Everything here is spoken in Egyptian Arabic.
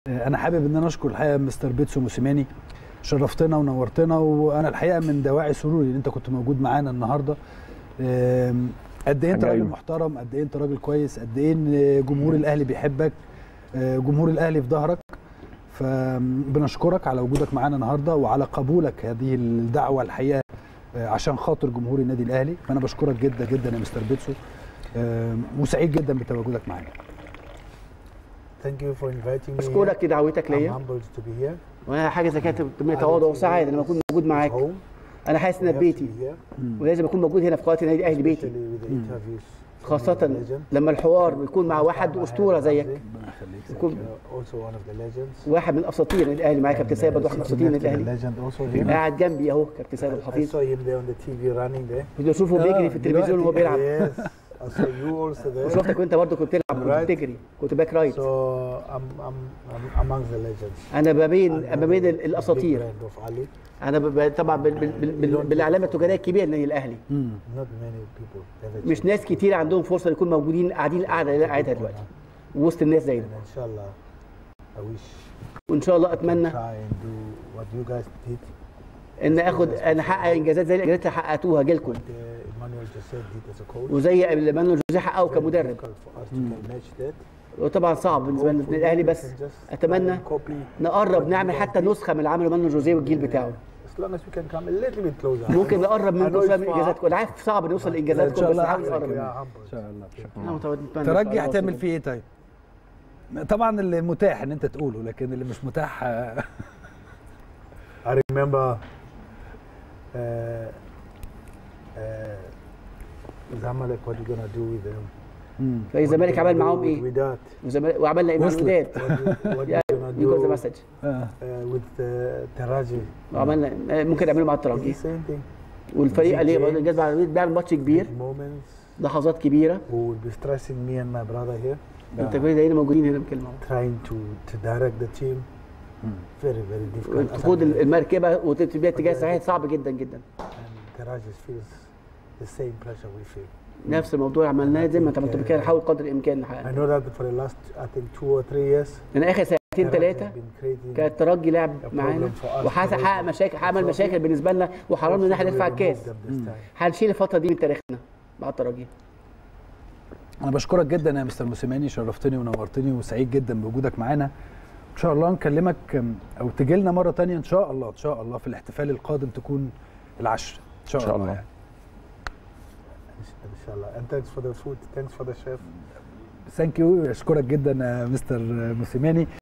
انا حابب ان انا اشكر الحقيقه مستر بيتسو موسيماني شرفتنا ونورتنا وانا الحقيقه من دواعي سروري ان انت كنت موجود معانا النهارده أم، قد ايه انت حاجة راجل أيوة. محترم قد ايه انت راجل كويس قد ايه ان جمهور الاهلي بيحبك أه، جمهور الاهلي في ظهرك فبنشكرك على وجودك معانا النهارده وعلى قبولك هذه الدعوه الحقيقه أه، عشان خاطر جمهور النادي الاهلي فانا بشكرك جدا جدا يا مستر بيتسو أم، وسعيد جدا بتواجدك معانا Thank you for inviting me. اشكرك لدعوتك here. I'm ليا humbled to be here. وانا حاجه زي كده تبقى تواضع وسعاده لما اكون موجود معاك Home. انا حاسس We ان have to بيتي be here, ولازم اكون موجود هنا في قناه النادي الاهلي بيتي especially with the interviews from خاصه the legend. لما الحوار بيكون مع واحد Mustafa اسطوره Hamdi, زيك ربنا يخليك يكون uh, also one of the legends. واحد من اساطير النادي الاهلي معايا كابتن سيد برضه واحد من sitting اساطير next النادي to the الاهلي legend also here. قاعد جنبي اهو كابتن سيد I الحفيظ saw him there on the TV running there. كنت بشوفه آه، بيجري في التلفزيون وهو دلوقتي. بيلعب Yes. I saw you also there. وشفتك وانت برضه كنت بتلعب كنت Right. بتجري كنت باك رايت So I'm, I'm, I'm amongst the legends. انا ما بين I'm ما بين a big الاساطير friend of Ali. انا ب- ب- طبعا بال- بال- بال- بال- بالعلامه التجاريه الكبيره للنادي الاهلي Not many people ever مش achieved ناس it. كتير عندهم فرصه يكونوا موجودين قاعدين القعده اللي أنا قاعدها دلوقتي وسط الناس زي ده And inshallah, I wish وان شاء الله I اتمنى try and do what you guys did. ان اخد ان احقق انجازات زي الانجازات اللي حققتوها جيلكم What uh, Emmanuel Joseph did as a coach. وزي اللي مانويل جوزيه حققه Very كمدرب difficult for us to can match that. وطبعا صعب بالنسبه لنا Hopefully الاهلي we بس can just اتمنى try and copy نقرب what نعمل you حتى guys did. نسخه من اللي عمله مانويل جوزيه والجيل بتاعه As long as we can come a little bit closer. ممكن نقرب I منكم know شويه it's من far, انجازاتكم انا عارف صعب نوصل إن لانجازاتكم شاء بس الله نحاول أحسن نقرب We منها. are humble. ان شاء الله أنا متوقع- أتمنى إن شاء ترجي الله هتعمل أوصل. فيه ايه طيب؟ طبعا اللي متاح ان انت تقوله لكن اللي مش متاح آه، I remember uh, uh, Zamalek, what you gonna do with them? مم. فالزمالك عمل معاهم ايه؟ With that. والزمالك- وعملنا ايه مع وصلت. الوداد؟ What you, what you Yeah, gonna you got the do message. آه. uh, with uh, Taraji? وعملنا ممكن نعمله مع It's الترجي the same thing. والفريق اللي James. الانجاز مع الوداد بيعمل ماتش كبير Big moments لحظات كبيره who will be stressing me and my brother here, انت كل زينا موجودين هنا بكلمه trying to, to direct the team. Very, very difficult. تقود المركبه وتبقى اتجاه صحيح صعب جدا جدا And Taraji feels the same pressure we feel. نفس الموضوع عملناه زي ما انت عملت كده نحاول قدر الامكان I نحقق know that for the last, I think, two or three years, لان اخر سنتين Taraji ثلاثه has been creating كان الترجي لعب a معانا problem for us وحقق to حقق make مشاكل عمل the مشاكل بالنسبه لنا وحرمنا ان احنا Hopefully ندفع we الكاس remove them this time. هنشيل الفتره دي من تاريخنا مع الترجي انا بشكرك جدا يا مستر موسيماني شرفتني ونورتني وسعيد جدا بوجودك معانا ان شاء الله نكلمك أم، او تجي لنا مره تانية ان شاء الله ان شاء الله في الاحتفال القادم تكون العشر ان شاء, إن شاء الله, الله. يعني. Inshallah. And thanks for the food. Thanks for the chef. ثانك يو اشكرك جدا يا مستر موسيماني